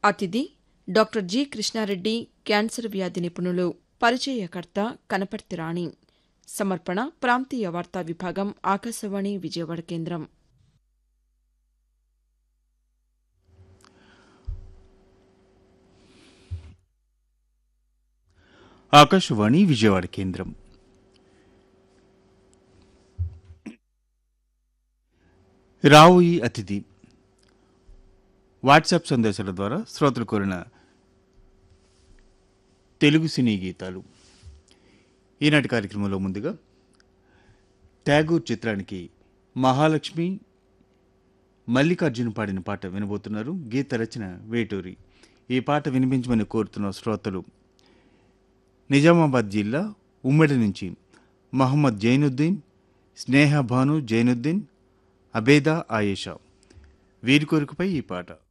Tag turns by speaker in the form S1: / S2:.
S1: అతిథి doctor G Krishna Reddy cancer వ్యాధి నిపుణులు పరిచయకర్త కనపర్తి రాణి సమర్పణ ప్రాంతీయ వార్తా విభాగం ఆకాశవాణి విజయవాడ కేంద్రం
S2: ఆకాశవాణి విజయవాడ కేంద్రం రావుయి అతిథి వాట్సాప్ సందేశాల ద్వారా శ్రోతలు కోరిన తెలుగు సినీ గీతాలు ఈనాటి కార్యక్రమంలో ముందుగా ట్యాగూర్ చిత్రానికి మహాలక్ష్మి మల్లికార్జున పాడిన పాట వినబోతున్నారు గీత రచన వేటూరి ఈ పాట వినిపించమని కోరుతున్న శ్రోతలు నిజామాబాద్ జిల్లా ఉమ్మడి నుంచి మహమ్మద్ జైనుద్దీన్ స్నేహ భాను జైనుద్దీన్ అబేదా ఆయేషా వీరి కోరికపై ఈ పాట